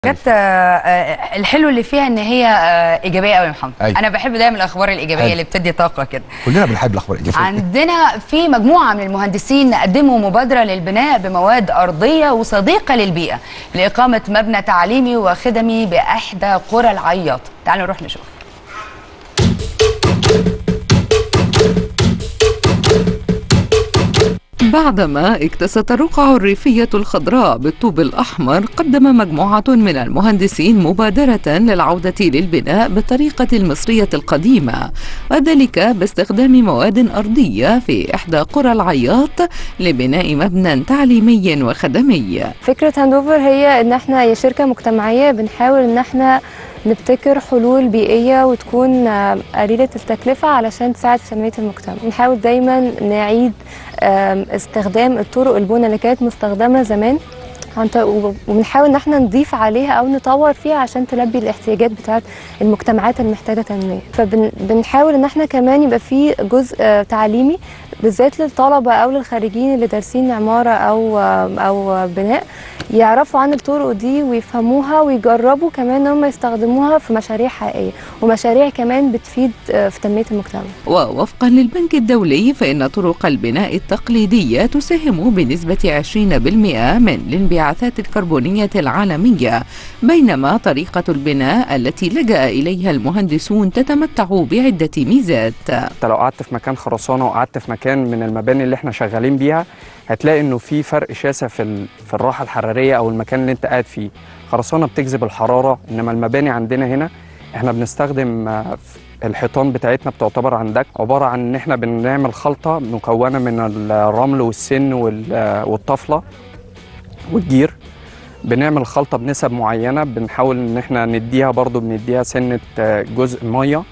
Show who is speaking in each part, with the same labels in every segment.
Speaker 1: جت آه، آه، الحلو اللي فيها ان هي آه، ايجابيه قوي يا محمد
Speaker 2: أيوة.
Speaker 1: انا بحب دايما الاخبار الايجابيه
Speaker 2: حلو.
Speaker 1: اللي بتدي طاقه كده
Speaker 2: كلنا بنحب الاخبار الايجابيه
Speaker 1: عندنا في مجموعه من المهندسين قدموا مبادره للبناء بمواد ارضيه وصديقه للبيئه لاقامه مبنى تعليمي وخدمي باحدى قرى العياط تعالوا نروح نشوف
Speaker 3: بعدما اكتست الرقعة الريفية الخضراء بالطوب الأحمر قدم مجموعة من المهندسين مبادرة للعودة للبناء بالطريقة المصرية القديمة وذلك باستخدام مواد أرضية في إحدى قرى العياط لبناء مبنى تعليمي وخدمي
Speaker 4: فكرة هاندوفر هي ان احنا هي شركة مجتمعية بنحاول ان احنا نبتكر حلول بيئية وتكون آه، قليلة التكلفة علشان تساعد في تنمية المجتمع بنحاول دايما نعيد آم، استخدام الطرق البنى اللي كانت مستخدمة زمان عن طريق- وبنحاول ان احنا نضيف عليها او نطور فيها عشان تلبي الاحتياجات بتاعت المجتمعات المحتاجه تنميه فبنحاول ان احنا كمان يبقى في جزء آه، تعليمي بالذات للطلبه او للخريجين اللي دارسين عماره او آه، او بناء يعرفوا عن الطرق دي ويفهموها ويجربوا كمان ان هم يستخدموها في مشاريع حقيقيه ومشاريع كمان بتفيد آه، في تنميه المجتمع
Speaker 3: ووفقا للبنك الدولي فإن طرق البناء التقليدية تساهم بنسبة 20% من الانبعاثات الكربونية العالمية بينما طريقة البناء التي لجأ إليها المهندسون تتمتع بعدة ميزات
Speaker 5: انت لو قعدت في مكان خرسانه وقعدت في مكان من المباني اللي احنا شغالين بيها هتلاقي انه في فرق شاسع في ال- في الراحه الحراريه او المكان اللي انت قاعد فيه خرسانه بتجذب الحراره انما المباني عندنا هنا احنا بنستخدم آه، الحيطان بتاعتنا بتعتبر عندك عباره عن ان احنا بنعمل خلطه مكونه من الرمل والسن وال- آه، والطفله والجير بنعمل خلطه بنسب معينه بنحاول ان احنا نديها برضو بنديها سنه آه، جزء ميه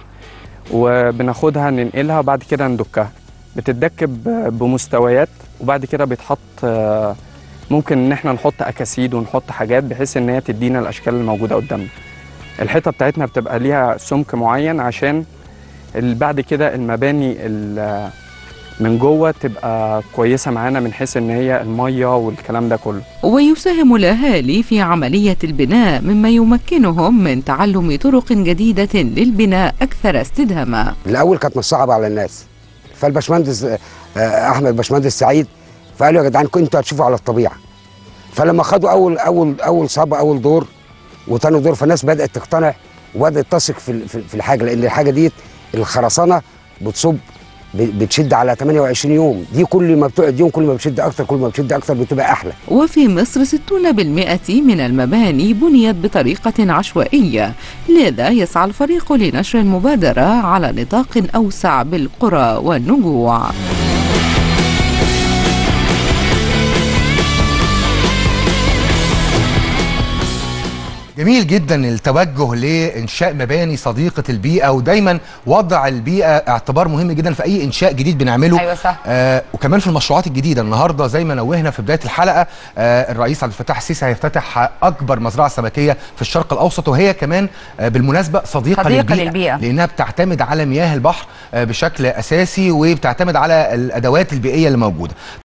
Speaker 5: وبناخدها ننقلها وبعد كده ندكها بتتدك ب- بمستويات وبعد كده بيتحط آه، ممكن ان احنا نحط اكاسيد ونحط حاجات بحيث ان هي تدينا الاشكال الموجوده قدامنا الحيطه بتاعتنا بتبقى ليها سمك معين عشان ال- بعد كده المباني ال- من جوه تبقى كويسه معانا من حيث ان هي الميه والكلام ده كله
Speaker 3: ويساهم الأهالي في عملية البناء مما يمكنهم من تعلم طرق جديدة للبناء أكثر استدامة
Speaker 6: الاول كانت مصعبه على الناس فالباشمهندس آه، احمد باشمهندس سعيد فقالوا يا جدعان كنتوا هتشوفوا على الطبيعه فلما خدوا اول اول اول صعبه اول دور وتاني دور فالناس بدات تقتنع وبدات تثق في ال- في في الحاجه لان الحاجه ديت الخرسانه بتصب ب- بتشد على 28 يوم دي كل ما بتقعد يوم كل ما بتشد اكتر كل ما بتشد اكتر بتبقى احلى
Speaker 3: وفي مصر 60% من المباني بنيت بطريقة عشوائية لذا يسعى الفريق لنشر المبادرة على نطاق أوسع بالقرى والنجوع
Speaker 2: جميل جدا التوجه لانشاء مباني صديقه البيئه ودايما وضع البيئه اعتبار مهم جدا في اي انشاء جديد بنعمله
Speaker 1: أيوة صح.
Speaker 2: آه وكمان في المشروعات الجديده النهارده زي ما نوهنا في بدايه الحلقه آه الرئيس عبد الفتاح السيسي هيفتتح اكبر مزرعه سمكيه في الشرق الاوسط وهي كمان آه بالمناسبه صديقه,
Speaker 1: صديقة
Speaker 2: للبيئة,
Speaker 1: للبيئة.
Speaker 2: لانها بتعتمد على مياه البحر آه بشكل اساسي وبتعتمد على الادوات البيئيه اللي موجوده